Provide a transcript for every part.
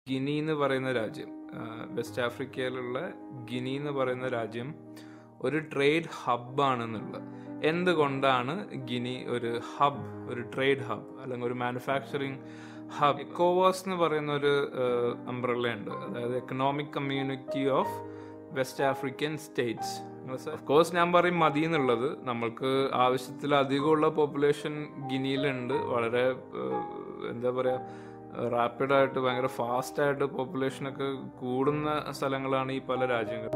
guinea എന്ന് പറയുന്ന രാജ്യം ആ, വെസ്റ്റ് ആഫ്രിക്കയിലുള്ള ഗിനി എന്ന് പറയുന്ന രാജ്യം ഒരു ട്രേഡ് ഹബ്ബാണെന്നുള്ളത് എന്തുകൊണ്ടാണ് ഗിനി ഒരു ഹബ് ഒരു ട്രേഡ് ഹബ് അല്ലെങ്കിൽ ഒരു മാനുഫാക്ചറിങ് ഹബ് എക്കോവാസ് എന്ന് പറയുന്ന ഒരു അംബ്രല്ല ഉണ്ട് അതായത് economic community of west African states of course ഞാൻ പറയും മതി എന്നുള്ളത് നമ്മൾക്ക് ആവശ്യത്തിലധികമുള്ള പോപ്പുലേഷൻ ഗിനിയിലുണ്ട് വളരെ ഏഹ്, എന്താ പറയുക റാപ്പിഡായിട്ട് ഭയങ്കര ഫാസ്റ്റായിട്ട് പോപ്പുലേഷനൊക്കെ കൂടുന്ന സ്ഥലങ്ങളാണ് ഈ പല രാജ്യങ്ങൾ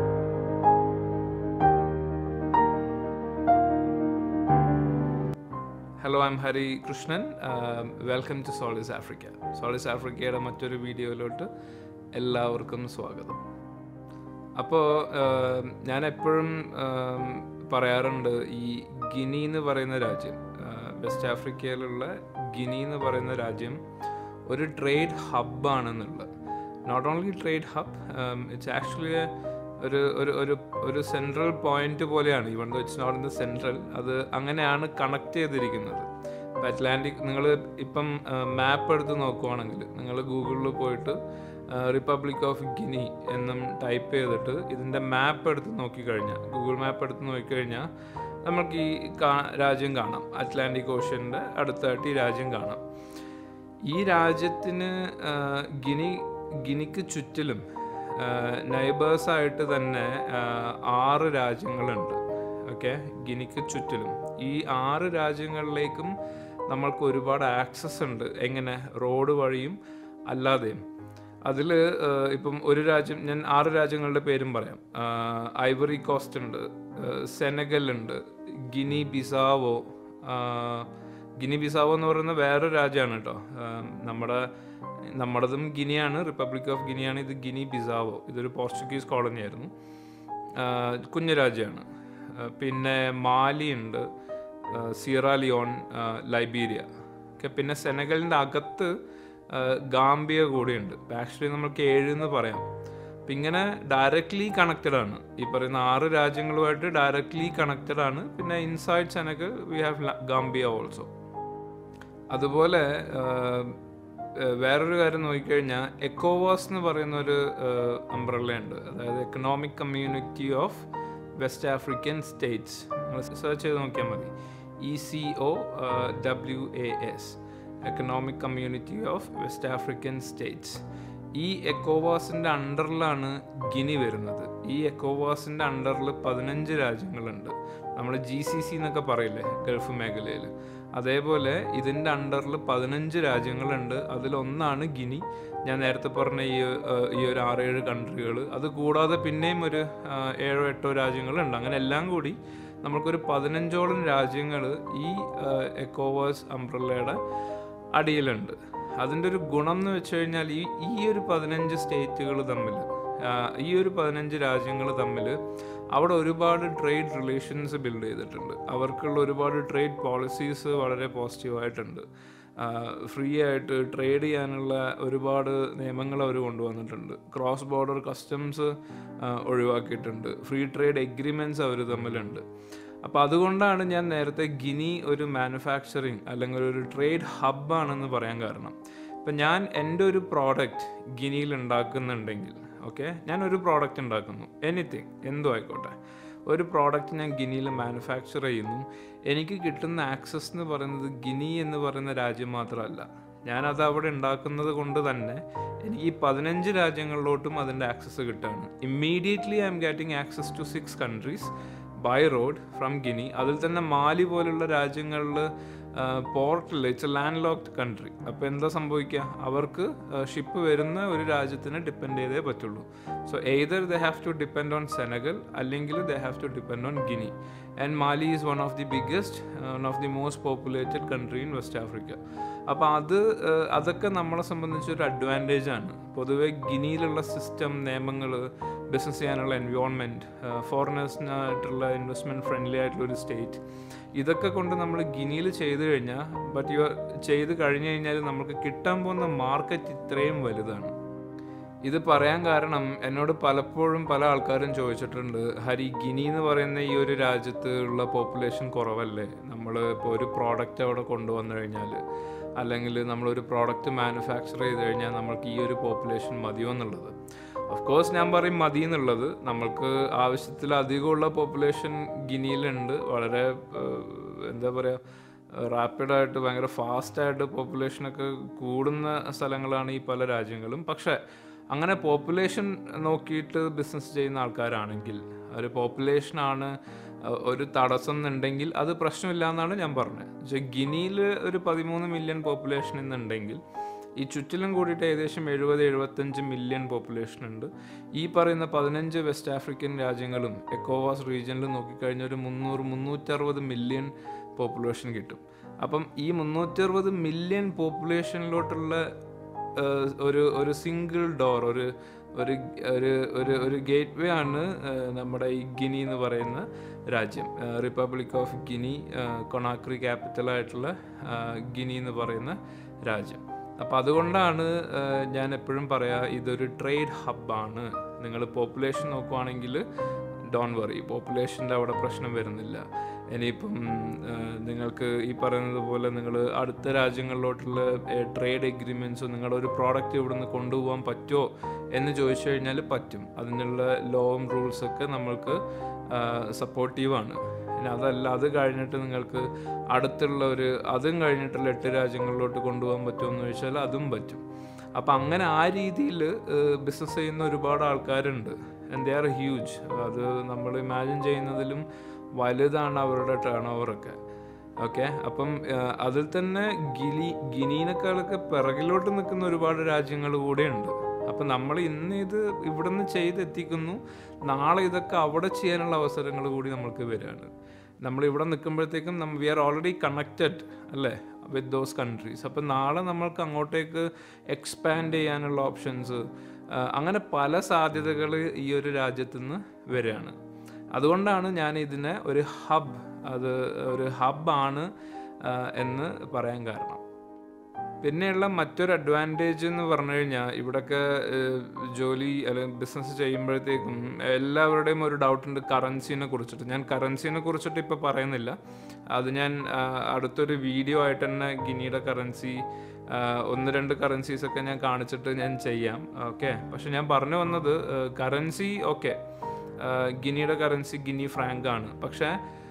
hello I'm Hari Krishnan welcome to Solis Africa Solis ആഫ്രിക്കയുടെ മറ്റൊരു വീഡിയോയിലോട്ട് എല്ലാവർക്കും സ്വാഗതം അപ്പോൾ ഞാൻ എപ്പോഴും പറയാറുണ്ട് ഈ ഗിനി എന്ന് പറയുന്ന രാജ്യം വെസ്റ്റ് ആഫ്രിക്കയിലുള്ള ഗിനി എന്ന് പറയുന്ന രാജ്യം ഒരു ട്രേഡ് ഹബ്ബാണെന്നുള്ളത് not only trade hub it's actually ഒരു ഒരു ഒരു ഒരു സെൻട്രൽ പോയിന്റ് പോലെയാണ് even though it's not in the central അത് അങ്ങനെയാണ് കണക്ട് ചെയ്തിരിക്കുന്നത് ഇപ്പം അറ്റ്ലാന്റിക് നിങ്ങൾ ഇപ്പം മാപ്പ് എടുത്ത് നോക്കുവാണെങ്കിൽ നിങ്ങൾ ഗൂഗിളിൽ പോയിട്ട് റിപ്പബ്ലിക് ഓഫ് ഗിനി എന്നും ടൈപ്പ് ചെയ്തിട്ട് ഇതിൻ്റെ മാപ്പ് എടുത്ത് നോക്കിക്കഴിഞ്ഞാൽ ഗൂഗിൾ മാപ്പ് എടുത്ത് നോക്കിക്കഴിഞ്ഞാൽ നമുക്ക് ഈ കാ- രാജ്യം കാണാം അറ്റ്ലാന്റിക് ഓഷ്യൻ്റെ അടുത്തായിട്ട് ഈ രാജ്യം കാണാം ഈ രാജ്യത്തിന് ആ, ഗിനി ഗിനിക്ക് ചുറ്റിലും നൈബേഴ്സായിട്ട് തന്നെ ആ, ആറ് രാജ്യങ്ങളുണ്ട് ഓക്കെ ഗിനിക്ക് ചുറ്റിലും ഈ ആറ് രാജ്യങ്ങളിലേക്കും നമ്മൾക്ക് ഒരുപാട് ആക്സസ് ഉണ്ട് എങ്ങനെ റോഡ് വഴിയും അല്ലാതെയും അതിൽ ഇപ്പം ഒരു രാജ്യം ഞാൻ ആറ് രാജ്യങ്ങളുടെ പേരും പറയാം ആ, ഐവറി കോസ്റ്റ് ഉണ്ട് സെനഗൽ ഉണ്ട് ഗിനി ബിസാവോ ആ, ഗിനി ബിസാവോ എന്ന് പറയുന്ന വേറൊരു രാജ്യമാണ് കേട്ടോ ആ, നമ്മുടെ നമ്മുടേതും ഗിനിയാണ് റിപ്പബ്ലിക് ഓഫ് ഗിനിയാണ് ഇത് ഗിനി ബിസാവോ ഇതൊരു പോർച്ചുഗീസ് കോളനി ആയിരുന്നു ആ, കുഞ്ഞു രാജ്യമാണ് ആ, പിന്നെ മാലി ഉണ്ട് ആ, സിയറ ലിയോൺ ആ, ലൈബീരിയ ഒക്കെ പിന്നെ സെനഗലിൻ്റെ അകത്ത് ആ, ഗാംബിയ കൂടിയുണ്ട് ആക്ച്വലി നമ്മൾക്ക് ഏഴ് എന്ന് പറയാം അപ്പം ഇങ്ങനെ ഡയറക്റ്റ്ലി കണക്റ്റഡ് ആണ് ഈ പറയുന്ന ആറ് രാജ്യങ്ങളുമായിട്ട് ഡയറക്റ്റ്ലി കണക്റ്റഡ് ആണ് പിന്നെ inside Senegal we have Gambia also അതുപോലെ ആഹ്, ആഹ് വേറൊരു കാര്യം നോക്കിക്കഴിഞ്ഞാൽ എക്കോവാസ് എന്ന് പറയുന്ന ഒരു അംബ്രല്ല ഉണ്ട് അതായത് economic community of west African states നിങ്ങൾ സെർച്ച് ചെയ്ത് നോക്കിയാൽ മതി E C O W A S economic community of west African states ഈ എക്കോവാസിൻ്റെ അണ്ടറിലാണ് ഗിനി വരുന്നത് ഈ എക്കോവാസിൻ്റെ അണ്ടറിൽ പതിനഞ്ച് രാജ്യങ്ങളുണ്ട് നമ്മൾ ജി സി സി എന്നൊക്കെ പറയില്ലേ ഗൾഫ് മേഖലയിൽ അതേപോലെ ഇതിൻ്റെ അണ്ടറിൽ പതിനഞ്ച് രാജ്യങ്ങളുണ്ട് അതിലൊന്നാണ് ഗിനി ഞാൻ നേരത്തെ പറഞ്ഞ ഈ ഏഹ്, ഈ ഒരു ആറേഴ് കൺട്രികൾ അത് കൂടാതെ പിന്നെയും ഒരു ആഹ്, ഏഴോ എട്ടോ രാജ്യങ്ങളുണ്ട് അങ്ങനെ എല്ലാം കൂടി നമുക്കൊരു പതിനഞ്ചോളം രാജ്യങ്ങൾ ഈ ഏഹ്, എക്കോവാസ് അംബ്രല്ലയുടെ അടിയിലുണ്ട് അതിൻ്റെ ഒരു ഗുണം എന്ന് വെച്ച് കഴിഞ്ഞാൽ ഈ ഈ ഒരു പതിനഞ്ച് സ്റ്റേറ്റുകൾ തമ്മിൽ ഈ ഒരു പതിനഞ്ച് രാജ്യങ്ങൾ തമ്മിൽ അവിടെ ഒരുപാട് ട്രേഡ് റിലേഷൻസ് ബിൽഡ് ചെയ്തിട്ടുണ്ട് അവർക്കുള്ള ഒരുപാട് ട്രേഡ് പോളിസീസ് വളരെ പോസിറ്റീവായിട്ടുണ്ട് ഫ്രീ ആയിട്ട് ട്രേഡ് ചെയ്യാനുള്ള ഒരുപാട് നിയമങ്ങൾ അവർ കൊണ്ടുവന്നിട്ടുണ്ട് ക്രോസ് ബോർഡർ കസ്റ്റംസ് ഒഴിവാക്കിയിട്ടുണ്ട് ഫ്രീ ട്രേഡ് എഗ്രിമെൻറ്റ്സ് അവർ തമ്മിലുണ്ട് അപ്പോൾ അതുകൊണ്ടാണ് ഞാൻ നേരത്തെ ഗിനി ഒരു മാനുഫാക്ചറിങ് അല്ലെങ്കിൽ ഒരു ട്രേഡ് ഹബ്ബാണെന്ന് പറയാൻ കാരണം ഇപ്പം ഞാൻ എൻ്റെ ഒരു പ്രോഡക്റ്റ് ഗിനിയിൽ ഉണ്ടാക്കുന്നുണ്ടെങ്കിൽ ഓക്കെ ഞാൻ ഒരു പ്രോഡക്റ്റ് ഉണ്ടാക്കുന്നു എനിത്തിങ് എന്തോ ആയിക്കോട്ടെ ഒരു പ്രോഡക്റ്റ് ഞാൻ ഗിനിയിൽ മാനുഫാക്ചർ ചെയ്യുന്നു എനിക്ക് കിട്ടുന്ന ആക്സസ് എന്ന് പറയുന്നത് ഗിനി എന്ന് പറയുന്ന രാജ്യം മാത്രമല്ല ഞാനത് അവിടെ ഉണ്ടാക്കുന്നത് കൊണ്ട് തന്നെ എനിക്ക് ഈ പതിനഞ്ച് രാജ്യങ്ങളിലോട്ടും അതിൻ്റെ ആക്സസ് കിട്ടുകയാണ് immediately I'm getting access to six countries by road from Guinea അതിൽ തന്നെ മാലി പോലുള്ള രാജ്യങ്ങളിൽ പോർട്ടിൽ it's a land locked country അപ്പോൾ എന്താ സംഭവിക്കുക അവർക്ക് ഷിപ്പ് വരുന്ന ഒരു രാജ്യത്തിന് ഡിപ്പെൻഡ് ചെയ്തേ പറ്റുള്ളൂ so either they have to depend on Senegal അല്ലെങ്കിൽ they have to depend on Guinea and Mali is one of the biggest one of the most populated country in West Africa അപ്പോൾ അത് ഏഹ്, അതൊക്കെ നമ്മളെ സംബന്ധിച്ച് ഒരു advantage ആണ് പൊതുവെ ഗിനിയിലുള്ള സിസ്റ്റം നിയമങ്ങൾ ബിസിനസ് ചെയ്യാനുള്ള എൻവയോൺമെൻറ്റ് ഫോറിനേഴ്സിനായിട്ടുള്ള ഇൻവെസ്റ്റ്മെൻറ്റ് ഫ്രണ്ട്ലി ആയിട്ടുള്ള ഒരു സ്റ്റേറ്റ് ഇതൊക്കെ കൊണ്ട് നമ്മൾ ഗിനിയിൽ ചെയ്തു കഴിഞ്ഞാൽ ബട്ട് യു ചെയ്ത് കഴിഞ്ഞു കഴിഞ്ഞാൽ നമുക്ക് കിട്ടാൻ പോകുന്ന മാർക്കറ്റ് ഇത്രയും വലുതാണ് ഇത് പറയാൻ കാരണം എന്നോട് പലപ്പോഴും പല ആൾക്കാരും ചോദിച്ചിട്ടുണ്ട് ഹരി ഗിനി എന്ന് പറയുന്ന ഈ ഒരു രാജ്യത്ത് ഉള്ള പോപ്പുലേഷൻ കുറവല്ലേ നമ്മൾ ഇപ്പോൾ ഒരു പ്രോഡക്റ്റ് അവിടെ കൊണ്ടുവന്നു കഴിഞ്ഞാൽ അല്ലെങ്കിൽ നമ്മളൊരു പ്രോഡക്റ്റ് മാനുഫാക്ചർ ചെയ്ത് കഴിഞ്ഞാൽ നമ്മൾക്ക് ഈ ഒരു പോപ്പുലേഷൻ മതിയോ എന്നുള്ളത് ഓഫ് കോഴ്സ് ഞാൻ പറയും മതി എന്നുള്ളത് നമ്മൾക്ക് ആവശ്യത്തിലധികമുള്ള പോപ്പുലേഷൻ ഗിനിയിലുണ്ട് വളരെ ഏഹ്, എന്താ പറയുക റാപ്പിഡായിട്ട് ഭയങ്കര ഫാസ്റ്റായിട്ട് പോപ്പുലേഷനൊക്കെ കൂടുന്ന സ്ഥലങ്ങളാണ് ഈ പല രാജ്യങ്ങളും പക്ഷേ അങ്ങനെ പോപ്പുലേഷൻ നോക്കിയിട്ട് ബിസിനസ് ചെയ്യുന്ന ആൾക്കാരാണെങ്കിൽ ഒരു പോപ്പുലേഷനാണ് ഒരു തടസ്സം എന്നുണ്ടെങ്കിൽ അത് പ്രശ്നമില്ല എന്നാണ് ഞാൻ പറഞ്ഞത് പക്ഷേ ഗിനിയിൽ ഒരു പതിമൂന്ന് മില്യൺ പോപ്പുലേഷൻ എന്നുണ്ടെങ്കിൽ ഈ ചുറ്റിലും കൂടിയിട്ട് ഏകദേശം എഴുപത് എഴുപത്തഞ്ച് മില്യൺ പോപ്പുലേഷൻ ഉണ്ട് ഈ പറയുന്ന പതിനഞ്ച് വെസ്റ്റ് ആഫ്രിക്കൻ രാജ്യങ്ങളും എക്കോവാസ് റീജിയനിൽ നോക്കിക്കഴിഞ്ഞാൽ ഒരു മുന്നൂറ് മുന്നൂറ്ററുപത് മില്യൺ പോപ്പുലേഷൻ കിട്ടും അപ്പം ഈ മുന്നൂറ്ററുപത് മില്യൺ പോപ്പുലേഷനിലോട്ടുള്ള ഏഹ്, ഒരു ഒരു സിംഗിൾ ഡോർ ഒരു ഒരു ഒരു ഒരു ഒരു ഗേറ്റ് വേ ആണ് ഏഹ്, നമ്മുടെ ഈ ഗിനി എന്ന് പറയുന്ന രാജ്യം റിപ്പബ്ലിക് ഓഫ് ഗിനി കൊണാക്രി ക്യാപിറ്റലായിട്ടുള്ള ഗിനി എന്ന് പറയുന്ന രാജ്യം അപ്പം അതുകൊണ്ടാണ് ഏഹ്, ഞാൻ എപ്പോഴും പറയാ ഇതൊരു ട്രേഡ് ഹബ്ബാണ് നിങ്ങൾ പോപ്പുലേഷൻ നോക്കുവാണെങ്കിൽ ഡോൺ വറി പോപ്പുലേഷൻ്റെ അവിടെ പ്രശ്നം വരുന്നില്ല ഇനിയിപ്പം ആ, നിങ്ങൾക്ക് ഈ പറയുന്നത് പോലെ നിങ്ങൾ അടുത്ത രാജ്യങ്ങളിലോട്ടുള്ള ട്രേഡ് എഗ്രിമെൻറ്റ്സോ നിങ്ങളുടെ ഒരു പ്രോഡക്റ്റ് ഇവിടുന്ന് കൊണ്ടുപോകാൻ പറ്റുമോ എന്ന് ചോദിച്ചു കഴിഞ്ഞാൽ പറ്റും അതിനുള്ള ലോവും റൂൾസൊക്കെ നമ്മൾക്ക് സപ്പോർട്ടീവാണ് പിന്നെ അതല്ല അത് കഴിഞ്ഞിട്ട് നിങ്ങൾക്ക് അടുത്തുള്ള ഒരു അതും കഴിഞ്ഞിട്ടുള്ള എട്ട് രാജ്യങ്ങളിലോട്ട് കൊണ്ടുപോകാൻ പറ്റുമോ എന്ന് ചോദിച്ചാൽ അതും പറ്റും അപ്പം അങ്ങനെ ആ രീതിയിൽ ബിസിനസ് ചെയ്യുന്ന ഒരുപാട് ആൾക്കാരുണ്ട് ആൻഡ് ദേ ആർ ഹ്യൂജ് അത് നമ്മൾ ഇമാജിൻ ചെയ്യുന്നതിലും വലുതാണ് അവരുടെ ടേൺ ഓവറൊക്കെ ഓക്കെ അപ്പം ആ, അതിൽ തന്നെ ഗിലി ഗിനീനേക്കാളൊക്കെ പിറകിലോട്ട് നിൽക്കുന്ന ഒരുപാട് രാജ്യങ്ങൾ കൂടെയുണ്ട് അപ്പം നമ്മൾ ഇന്ന് ഇത് ഇവിടുന്ന് ചെയ്തെത്തിക്കുന്നു നാളെ ഇതൊക്കെ അവിടെ ചെയ്യാനുള്ള അവസരങ്ങൾ കൂടി നമുക്ക് വരികയാണ് നമ്മൾ ഇവിടെ നിൽക്കുമ്പോഴത്തേക്കും നമ്മൾ വി ആർ ഓൾറെഡി കണക്റ്റഡ് അല്ലേ വിത്ത് ദോസ് കൺട്രീസ് അപ്പം നാളെ നമ്മൾക്ക് അങ്ങോട്ടേക്ക് എക്സ്പാൻഡ് ചെയ്യാനുള്ള ഓപ്ഷൻസ് അങ്ങനെ പല സാധ്യതകൾ ഈ ഒരു രാജ്യത്തു നിന്ന് വരികയാണ് അതുകൊണ്ടാണ് ഞാൻ ഇതിനെ ഒരു ഹബ് അത് ഒരു ഹബ്ബാണ് എന്ന് പറയാൻ കാരണം പിന്നെയുള്ള മറ്റൊരു അഡ്വാൻറ്റേജ് എന്ന് പറഞ്ഞു കഴിഞ്ഞാൽ ഇവിടൊക്കെ ഏഹ്, ജോലി അല്ലെങ്കിൽ ബിസിനസ് ചെയ്യുമ്പോഴത്തേക്കും എല്ലാവരുടെയും ഒരു ഡൗട്ട് ഉണ്ട് കറൻസിനെ കുറിച്ചിട്ട് ഞാൻ കറൻസിനെ കുറിച്ചിട്ട് ഇപ്പോൾ പറയുന്നില്ല അത് ഞാൻ ആ, അടുത്തൊരു വീഡിയോ ആയിട്ട് തന്നെ ഗിനിയുടെ കറൻസി ഒന്ന് രണ്ട് കറൻസീസ് ഒക്കെ ഞാൻ കാണിച്ചിട്ട് ഞാൻ ചെയ്യാം ഓക്കെ പക്ഷെ ഞാൻ പറഞ്ഞു വന്നത് കറൻസി ഓക്കെ ഗിനിയുടെ കറൻസി ഗിനി ഫ്രാങ്ക് ആണ് പക്ഷേ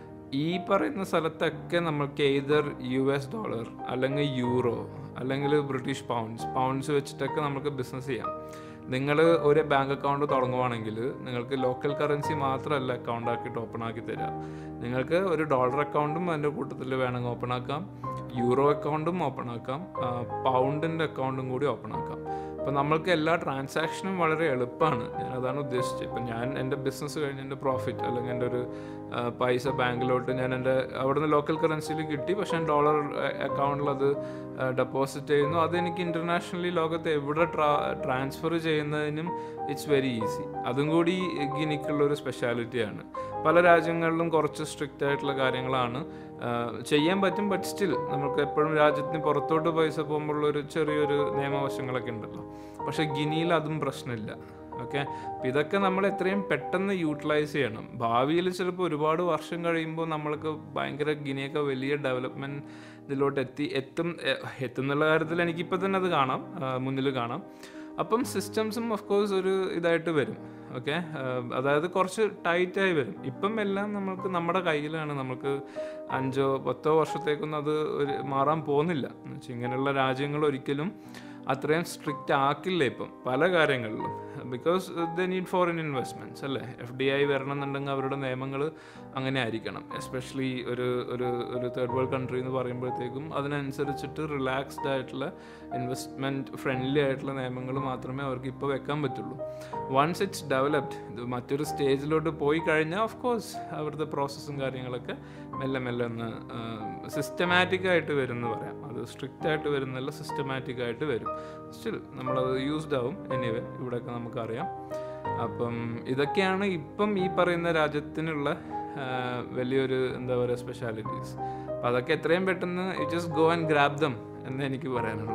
ഈ പറയുന്ന സ്ഥലത്തൊക്കെ നമ്മൾക്ക് ഏതർ യു എസ് ഡോളർ അല്ലെങ്കിൽ യൂറോ അല്ലെങ്കിൽ ബ്രിട്ടീഷ് പൗണ്ട്സ് പൗണ്ട്സ് വെച്ചിട്ടൊക്കെ നമുക്ക് ബിസിനസ് ചെയ്യാം നിങ്ങൾ ഒരു ബാങ്ക് അക്കൗണ്ട് തുടങ്ങുവാണെങ്കിൽ നിങ്ങൾക്ക് ലോക്കൽ കറൻസി മാത്രമല്ല അക്കൗണ്ട് ആക്കിയിട്ട് ഓപ്പൺ ആക്കി തരിക നിങ്ങൾക്ക് ഒരു ഡോളർ അക്കൗണ്ടും അതിൻ്റെ കൂട്ടത്തിൽ വേണമെങ്കിൽ ഓപ്പൺ ആക്കാം യൂറോ അക്കൗണ്ടും ഓപ്പൺ ആക്കാം പൗണ്ടിൻ്റെ അക്കൗണ്ടും കൂടി ഓപ്പൺ ആക്കാം അപ്പം നമ്മൾക്ക് എല്ലാ ട്രാൻസാക്ഷനും വളരെ എളുപ്പമാണ് ഞാൻ അതാണ് ഉദ്ദേശിച്ചത് ഇപ്പം ഞാൻ എൻ്റെ ബിസിനസ് കഴിഞ്ഞ് എൻ്റെ പ്രോഫിറ്റ് അല്ലെങ്കിൽ എൻ്റെ ഒരു ആ, പൈസ ബാങ്കിലോട്ട് ഞാൻ എൻ്റെ അവിടുന്ന് ലോക്കൽ കറൻസിയിൽ കിട്ടി പക്ഷേ ഡോളർ അക്കൗണ്ടിൽ അത് ഡെപ്പോസിറ്റ് ചെയ്യുന്നു അതെനിക്ക് ഇൻ്റർനാഷണലി ലോകത്ത് എവിടെ ട്രാ ട്രാൻസ്ഫർ ചെയ്യുന്നതിനും ഇറ്റ്സ് വെരി ഈസി അതും കൂടി ഗിനിക്കുള്ള ഒരു സ്പെഷ്യാലിറ്റിയാണ് പല രാജ്യങ്ങളിലും കുറച്ച് സ്ട്രിക്റ്റ് ആയിട്ടുള്ള കാര്യങ്ങളാണ് ആ, ചെയ്യാൻ പറ്റും ബട്ട് സ്റ്റിൽ നമുക്ക് എപ്പോഴും രാജ്യത്തിന് പുറത്തോട്ട് പൈസ പോകുമ്പോൾ ഒരു ചെറിയൊരു നിയമവശങ്ങളൊക്കെ ഉണ്ടല്ലോ പക്ഷേ ഗിനിയിൽ അതും പ്രശ്നമില്ല ഓക്കെ അപ്പം ഇതൊക്കെ നമ്മൾ എത്രയും പെട്ടെന്ന് യൂട്ടിലൈസ് ചെയ്യണം ഭാവിയിൽ ചിലപ്പോൾ ഒരുപാട് വർഷം കഴിയുമ്പോൾ നമ്മൾക്ക് ഭയങ്കര ഗിനിയൊക്കെ വലിയ ഡെവലപ്മെൻറ്റ് ഇതിലോട്ട് എത്തി എത്തും എ- എത്തുന്നുള്ള കാര്യത്തിൽ എനിക്കിപ്പോൾ തന്നെ അത് കാണാം മുന്നിൽ കാണാം അപ്പം സിസ്റ്റംസും ഓഫ് കോഴ്സ് ഒരു ഇതായിട്ട് വരും ഓക്കെ അതായത് കുറച്ച് ടൈറ്റായി വരും ഇപ്പം എല്ലാം നമുക്ക് നമ്മുടെ കയ്യിലാണ് നമുക്ക് അഞ്ചോ പത്തോ വർഷത്തേക്കൊന്നും അത് ഒരു മാറാൻ പോകുന്നില്ല എന്ന് വെച്ചാൽ ഇങ്ങനെയുള്ള രാജ്യങ്ങൾ ഒരിക്കലും അത്രയും സ്ട്രിക്റ്റ് ആക്കില്ല ഇപ്പം പല കാര്യങ്ങളിലും because the need foreign investments അല്ലേ എഫ് ഡി ഐ വരണം എന്നുണ്ടെങ്കിൽ അവരുടെ നിയമങ്ങൾ അങ്ങനെ ആയിരിക്കണം എസ്പെഷ്യലി ഒരു ഒരു ഒരു തേർഡ് വേൾഡ് കൺട്രി എന്ന് പറയുമ്പോഴത്തേക്കും അതിനനുസരിച്ചിട്ട് റിലാക്സ്ഡ് ആയിട്ടുള്ള ഇൻവെസ്റ്റ്മെൻറ്റ് ഫ്രണ്ട്ലി ആയിട്ടുള്ള നിയമങ്ങൾ മാത്രമേ അവർക്ക് ഇപ്പോൾ വെക്കാൻ പറ്റുള്ളൂ വൺസ് ഇറ്റ്സ് ഡെവലപ്ഡ് ഇത് മറ്റൊരു സ്റ്റേജിലോട്ട് പോയി കഴിഞ്ഞാൽ ഓഫ് കോഴ്സ് അവരുടെ പ്രോസസ്സും കാര്യങ്ങളൊക്കെ മെല്ലെ മെല്ലെ ഒന്ന് സിസ്റ്റമാറ്റിക് ആയിട്ട് വരും എന്ന് പറയാം അത് സ്ട്രിക്റ്റ് ആയിട്ട് വരുന്നല്ല സിസ്റ്റമാറ്റിക് ആയിട്ട് വരും സ്റ്റിൽ നമ്മളത് യൂസ്ഡ് ആവും എനിവേ ഇവിടെയൊക്കെ നമുക്കറിയാം അപ്പം ഇതൊക്കെയാണ് ഇപ്പം ഈ പറയുന്ന രാജ്യത്തിനുള്ള ആ, വലിയൊരു എന്താ പറയുക സ്പെഷ്യാലിറ്റീസ് അപ്പം അതൊക്കെ എത്രയും പെട്ടെന്ന് it just go and grab them എന്നേ എനിക്ക് പറയാനുള്ളൂ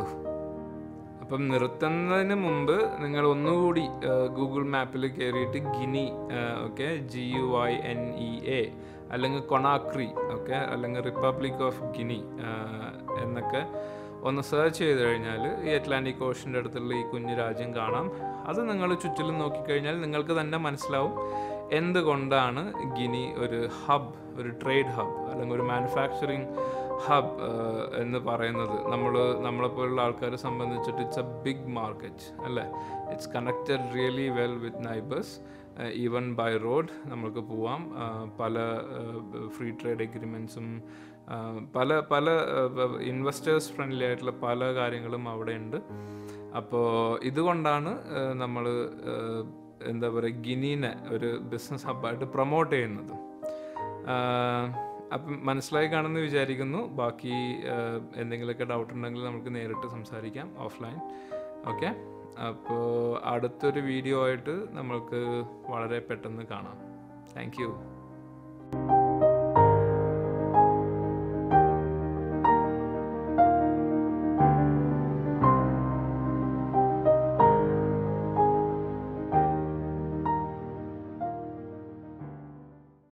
അപ്പം നിർത്തുന്നതിന് മുമ്പ് നിങ്ങൾ ഒന്നുകൂടി ഗൂഗിൾ മാപ്പിൽ കയറിയിട്ട് Guinea okay G U I N E A അല്ലെങ്കിൽ കൊണാക്രി ഓക്കെ അല്ലെങ്കിൽ റിപ്പബ്ലിക് ഓഫ് ഗിനി എന്നൊക്കെ ഒന്ന് സെർച്ച് ചെയ്ത് കഴിഞ്ഞാൽ ഈ അറ്റ്ലാന്റിക് ഓഷൻ്റെ അടുത്തുള്ള ഈ കുഞ്ഞു രാജ്യം കാണാം അത് നിങ്ങൾ ചുറ്റിലും നോക്കിക്കഴിഞ്ഞാൽ നിങ്ങൾക്ക് തന്നെ മനസ്സിലാവും എന്തുകൊണ്ടാണ് ഗിനി ഒരു ഹബ് ഒരു ട്രേഡ് ഹബ് അല്ലെങ്കിൽ ഒരു മാനുഫാക്ചറിങ് ഹബ് എന്ന് പറയുന്നത് നമ്മൾ നമ്മളെപ്പോലുള്ള ആൾക്കാരെ സംബന്ധിച്ചിട്ട് ഇറ്റ്സ് എ ബിഗ് മാർക്കറ്റ് അല്ലേ it's connected really well with neighbours even by road നമുക്ക് പോവാം പല ഫ്രീ ട്രേഡ് എഗ്രിമെൻസും പല പല ഇൻവെസ്റ്റേഴ്സ് ഫ്രണ്ട്ലി ആയിട്ടുള്ള പല കാര്യങ്ങളും അവിടെ ഉണ്ട് അപ്പോൾ ഇതുകൊണ്ടാണ് നമ്മൾ എന്താ പറയുക ഗിനീനെ ഒരു ബിസിനസ് ഹബ്ബായിട്ട് പ്രൊമോട്ട് ചെയ്യുന്നത് അപ്പം മനസ്സിലായി കാണുമെന്ന് വിചാരിക്കുന്നു ബാക്കി എന്തെങ്കിലുമൊക്കെ ഡൗട്ട് ഉണ്ടെങ്കിൽ നമുക്ക് നേരിട്ട് സംസാരിക്കാം ഓഫ്ലൈൻ ഓക്കെ അപ്പോൾ അടുത്തൊരു വീഡിയോ ആയിട്ട് നമ്മൾക്ക് വളരെ പെട്ടെന്ന് കാണാം താങ്ക് യു